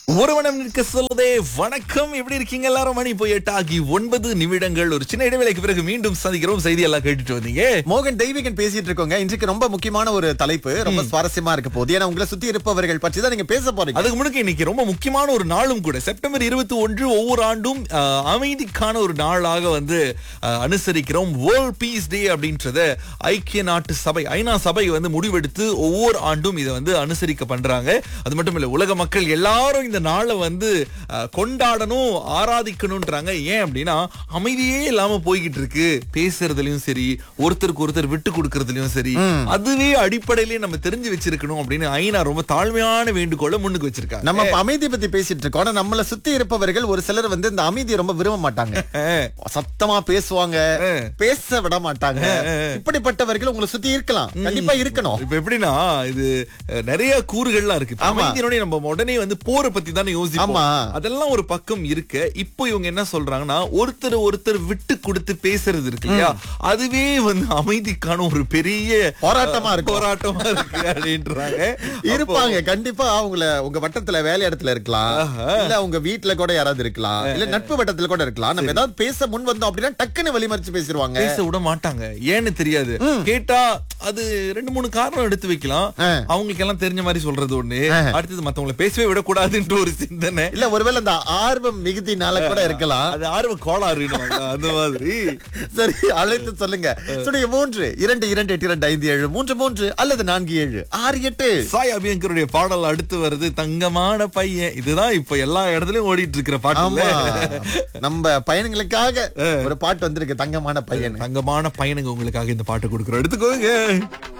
ஒருவனம் நிற்க சொல்லுதே வணக்கம் எப்படி இருக்கீங்க எல்லாரும் மணி போய் எட்டாகி ஒன்பது நிமிடங்கள் ஒரு சின்ன இடைவேளைக்கு பிறகு மீண்டும் சந்திக்கிறோம் செய்தி எல்லாம் கேட்டுட்டு வந்தீங்க மோகன் தெய்வீகன் பேசிட்டு இருக்கோங்க இன்றைக்கு ரொம்ப முக்கியமான ஒரு தலைப்பு ரொம்ப சுவாரஸ்யமா இருக்க போகுது ஏன்னா உங்களை சுத்தி இருப்பவர்கள் பற்றி தான் நீங்க பேச போறீங்க அதுக்கு முன்னாடி இன்னைக்கு ரொம்ப முக்கியமான ஒரு நாளும் கூட செப்டம்பர் இருபத்தி ஒன்று ஒவ்வொரு ஆண்டும் அஹ், அமைதிக்கான ஒரு நாளாக வந்து அஹ், அனுசரிக்கிறோம் வேர்ல்ட் பீஸ் டே அப்படின்றத ஐக்கிய நாட்டு சபை ஐநா சபை வந்து முடிவெடுத்து ஒவ்வொரு ஆண்டும் இதை வந்து அனுசரிக்க பண்றாங்க அது மட்டும் இல்ல உலக மக்கள் எல்லாரும் இந்த நாளை வந்து அஹ், கொண்டாடணும் ஆராதிக்கணும்ன்றாங்க ஏன் அப்படின்னா அமைதியே இல்லாம போய்கிட்டு இருக்கு பேசுறதுலயும் சரி ஒருத்தருக்கு ஒருத்தர் விட்டு கொடுக்கறதுலயும் சரி அதுவே அடிப்படையிலேயே நம்ம தெரிஞ்சு வச்சிருக்கணும் அப்படின்னு ஐநா ரொம்ப தாழ்மையான வேண்டுகோளை முன்னுக்கு வச்சிருக்காங்க நம்ம இப்ப அமைதி பத்தி பேசிட்டு இருக்கோம் ஆனா நம்மள சுத்தி இருப்பவர்கள் ஒரு சிலர் வந்து இந்த அமைதியை ரொம்ப விரும்ப மாட்டாங்க சத்தமா பேசுவாங்க பேச விட மாட்டாங்க இப்படிப்பட்டவர்கள் உங்களை சுத்தி இருக்கலாம் கண்டிப்பா இருக்கணும் இப்ப எப்படின்னா இது அஹ், நிறைய கூறுகள்லாம் இருக்கு இப்ப ஆமா. அமைதியினுடைய நம்ம உடனே வந்து போரை பத்தி தானே யோசிப்போம் ஆமா. அதெல்லாம் ஒரு பக்கம் இருக்க இப்போ இவங்க என்ன சொல்றாங்கன்னா ஒருத்தர் ஒருத்தர் விட்டு கொடுத்து பேசுறது இருக்கு இல்லையா அதுவே வந்து அமைதிக்கான ஒரு பெரிய போராட்டமா இருக்கும். போராட்டமா இருக்கு அப்படின்றாங்க இருப்பாங்க கண்டிப்பா அவங்கள உங்க வட்டத்துல வேலை இடத்துல இருக்கலாம் இல்ல உங்க வீட்டுல கூட யாராவது இருக்கலாம் இல்ல நட்பு வட்டத்துல கூட இருக்கலாம் நம்ம ஏதாவது பேச முன் வந்தோம் அப்படின்னா டக்குன்னு வழிமறிச்சு பேசிடுவாங்க பேச விட மாட்டாங்க ஏன்னு தெரியாது கேட்டா அது ரெண்டு மூணு காரணம் எடுத்து வைக்கலாம் ஆ. அவங்களுக்கு எல்லாம் தெரிஞ்ச மாதிரி சொல்றது ஒண்ணு அடுத்தது மத்தவங்கள பேசவே விடக்கூடாதுன்ற ஒரு சிந்தனை இல்ல ஒருவேளை இந்த ஆர்வம் மிகுதினால கூட இருக்கலாம் அது ஆர்வ கோளாறு அந்த மாதிரி சரி அழைத்து சொல்லுங்க சுடைய மூன்று இரண்டு இரண்டு எட்டு இரண்டு ஐந்து ஏழு மூன்று மூன்று அல்லது நான்கு ஏழு ஆறு எட்டு சாய் அபியங்கருடைய பாடல் அடுத்து வருது தங்கமான பையன் இதுதான் இப்ப எல்லா இடத்துலயும் ஓடிட்டு இருக்கிற ஆமா பாட்டு நம்ம பயணங்களுக்காக ஒரு பாட்டு வந்திருக்கு தங்கமான பையன் தங்கமான பையனுங்க உங்களுக்காக இந்த பாட்டு கொடுக்குறோம் எடுத்துக்கோங்க